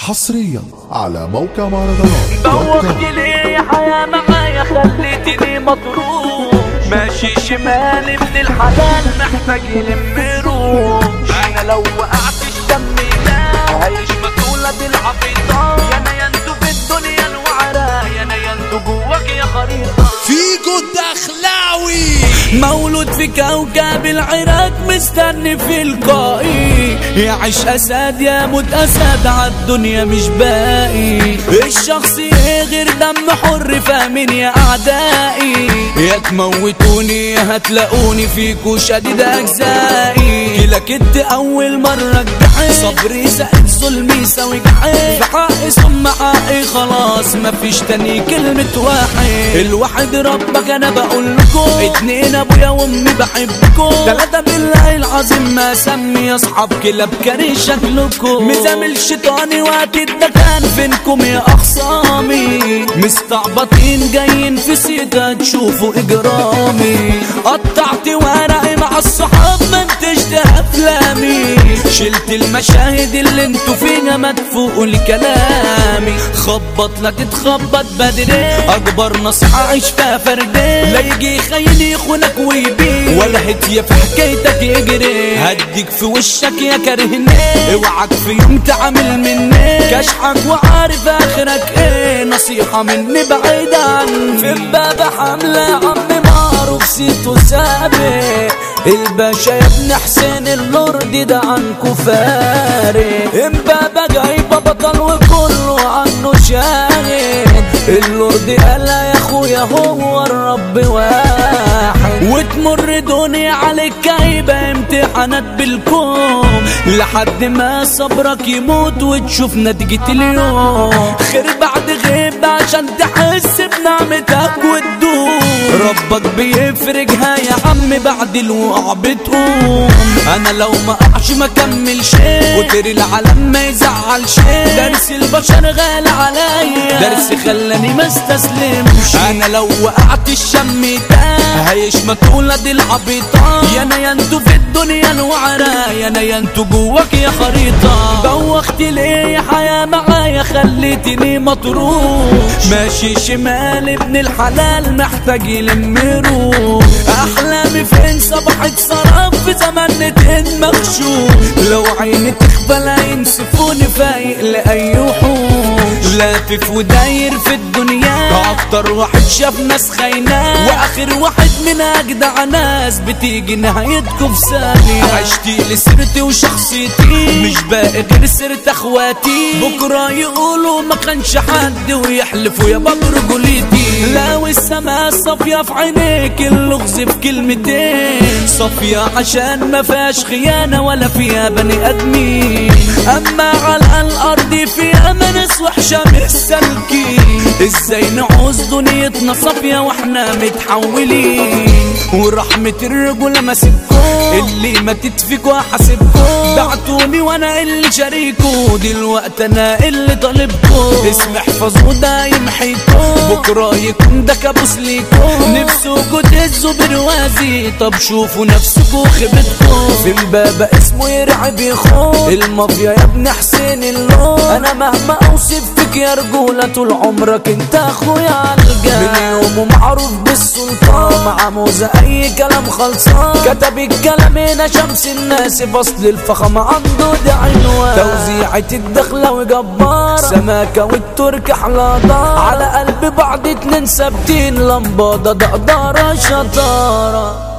حصريا على موقع مهرجانات بوخت لي يا حياة معايا خليتني مطروح ماشي شمال ابن الحلال محتاج يلم روح انا لو وقعت الشم لا هيش مسؤولة العبيطة يا انا ينتو في الدنيا الوعرة يا انا ينتو جواك يا خريطة فيجو الدخلاوي مولود في كوكب العراق مستني في القائي يعيش اسد يموت اسد عالدنيا مش باقي الشخص غير دم حر فاهمين يا اعدائي يا تموتوني يا هتلاقوني فيكو شديد اجزائي كلا كنت اول مرة جحيم صبري زائد ظلمي سوي جحيم في حقي ثم حقي خلاص مفيش تاني كلمة واحد الواحد ربك انا بقول لكم اتنين ابويا وامي بحبكم تلاتة بالله العظيم ما سمي اصحاب كلاب كاري شكلكم مزامل شيطاني وقت ده كان فينكم يا اخصامي مستعبطين جايين في سيدة تشوفوا اجرامي قطعت ورقي مع الصحاب ما انتش ده افلامي شلت المشاهد اللي انتوا فيها ما تفوقوا لكلامي خبط لا تتخبط بدري اكبر نصيحة عيش فيها فردين لا يجي خاين يخونك ويبيع ولا هدية في حكايتك يجري هديك في وشك يا كرهني اوعك في يوم تعمل مني كشحك وعارف اخرك ايه نصيحة مني بعيد عن في باب حملة عمي معروف سيتو سابق الباشا يا ابن حسين اللوردي ده عنكو فارق امبابة جايبة بطل وكله عنه شاهد اللوردي قال يا اخويا هو الرب واحد وتمر دنيا عليك جايبة امتحانات بالكوم لحد ما صبرك يموت وتشوف نتيجة اليوم خير بعد غيب عشان تحس بنعمتك وتدوم ربك بيفرجها يا عم بعد الوقع بتقوم انا لو ما اقعش ما كمل شيء وتري العالم ما يزعل شيء درس البشر غالي عليا درس خلاني ما استسلمش انا لو وقعت الشم تاه هيشمت ولاد العبيطان يا انا ينتو في الدنيا الوعرة يا انا ينتو جواك يا خريطة بوخت ليه يا حياة معايا خليتني مطروح ماشي شمال ابن الحلال محتاج يلم روح احلامي فين صبحت سراب في زمن اتهن مغشوش لو عيني تخفى لا ينسفوني فايق لاي وحوش لافف وداير في الدنيا اكتر واحد شاف ناس خايناه واخر واحد من اجدع ناس بتيجي نهايتكم في ثانية عشتي لسيرتي وشخصيتي مش باقي غير سيرة اخواتي بكرة يقولوا ما كانش حد ويحلفوا يا باب رجوليتي لو السما صافية في عينيك اللغز في كلمتين صافية عشان ما فيهاش خيانة ولا فيها بني ادمين اما على الارض فيها ناس وحشة مش سالكين ازاي نعوز دنيتنا صافية واحنا متحولين ورحمة الرجولة ماسككم اللي ماتت فيكوا هحاسبكم بعتوني وانا اللي شاريكو دلوقتي انا اللي طالبكم اسم احفظوا ده يمحيكم بكرة يكون ده كابوس ليكم نفسكوا تهزوا بروازي طب شوفوا نفسكوا خيبتكم في الباب اسمه يرعب يخون المافيا يا ابن حسين اللون انا مهما اوصف فيك يا رجولة طول عمرك انت اخويا عالجا من يومه معروف بالسلطان مع موزة اي كلام خلصان كتب الكلام هنا شمس الناس فصل الفخم عنده ده عنوان توزيعة الدخلة وجبار سماكة والترك احلى دار على قلب بعض اتنين ثابتين لمبادة ده قدارة شطارة